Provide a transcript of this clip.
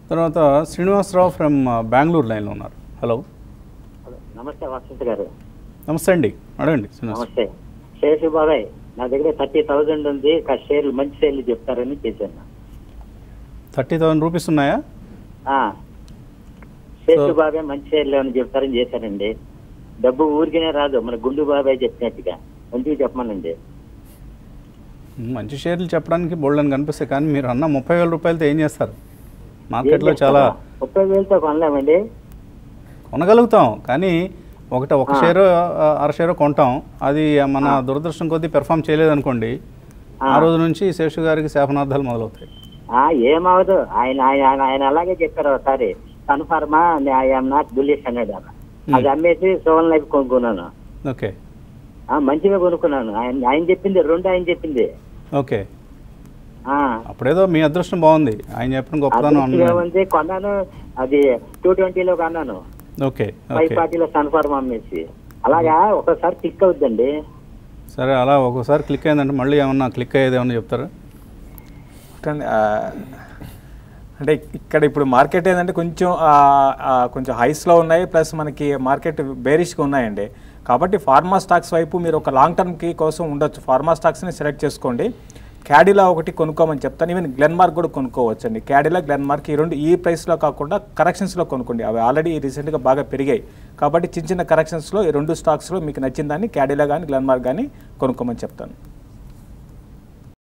తర్వాత శ్రీనివాసరావు ఫ్రమ్ బెంగళూరు లైన్లో ఉన్నారు హలో హలో, నమస్తే వసంత్ గారు నమస్తే అండి అడగండి శ్రీనివాస్ నమస్తే శేషు బాబాయ్ నా దగ్గర థర్టీ థౌజండ్ ఉంది ఒక షేర్లు మంచి షేర్లు చెప్తారని చేశాను థర్టీ థౌసండ్ రూపీస్ ఉన్నాయా ఆ, శేషు So- బాబాయ్ మంచి షేర్లు ఏమైనా చెప్తారని చేశానండి డబ్బు ఊరికనే రాదు మన గుండు బాబాయ్ చెప్పినట్టుగా మంచిగా చెప్పమనండి మంచి షేర్లు చెప్పడానికి బోల్డ్ అని కనిపిస్తాయి కానీ మీరు అన్న ముప్పై వేల రూపాయలతో ఏం చేస్తారు మార్కెట్లో చాలా ముప్పై వేలతో కొనలేమండి కొనగలుగుతాం కానీ ఒకటి ఒక ఆ. షేరు ఆ, అర షేరు కొంటాం అది మన దురదృష్టం కొద్దీ పెర్ఫామ్ చేయలేదనుకోండి ఆ రోజు నుంచి శేషు గారికి శాపనార్థాలు మొదలవుతాయి ఆ ఏమవదు ఆయన ఆయన ఆయన- ఆయన అలాగే చెప్పారు ఒకసారి కన్ఫర్మా ఐఎమ్ నాట్ బుల్లిష్ అన్నాడు ఆయన. అది అమ్మేసి సోవన్ లైఫ్ కొనుక్కున్నాను ఓకే ఆ, మంచిగా కొనుక్కున్నాను ఆయన ఆయన చెప్పింది రెండు ఆయన చెప్పింది ఓకే ఆ అప్పుడేదో మీ అదృష్టం బాగుంది ఆయన చెప్పిన గొప్పదనం అదృష్టం అన్నాను ఏముంది కొన్నాను అది టూ ట్వంటీలో కొన్నాను ఓకే ఫైవ్ ఓకే ఫార్టీలో కన్ఫర్మ్ అమ్మేసి అలాగా ఒకసారి క్లిక్ అవుద్దండి సరే అలా ఒక్కోసారి క్లిక్ అయిందంటే మళ్ళీ ఏమన్నా క్లిక్ అయ్యేది ఏమన్నా చెప్తారా కానీ, ఆ, అంటే ఇక్కడ ఇప్పుడు మార్కెట్ ఏంటంటే కొంచెం ఆ, ఆ, కొంచెం హైస్లో ఉన్నాయి ప్లస్ మనకి మార్కెట్ బేరిష్గా ఉన్నాయండి కాబట్టి ఫార్మా స్టాక్స్ వైపు మీరు ఒక లాంగ్ టర్మ్కి కోసం ఉండొచ్చు ఫార్మా స్టాక్స్ని సెలెక్ట్ చేసుకోండి క్యాడిలా ఒకటి కొనుక్కోమని చెప్తాను ఈవెన్ గ్లెన్మార్క్ కూడా కొనుక్కోవచ్చు అండి క్యాడిలా గ్లెన్మార్క్ ఈ రెండు ఈ ప్రైస్లో కాకుండా కరెక్షన్స్లో కొనుక్కోండి అవి ఆల్రెడీ రీసెంట్గా బాగా పెరిగాయి కాబట్టి చిన్న చిన్న కరెక్షన్స్లో ఈ రెండు స్టాక్స్లో మీకు నచ్చిన దాన్ని క్యాడిలా కానీ గ్లెన్మార్క్ కానీ కొనుక్కోమని చెప్తాను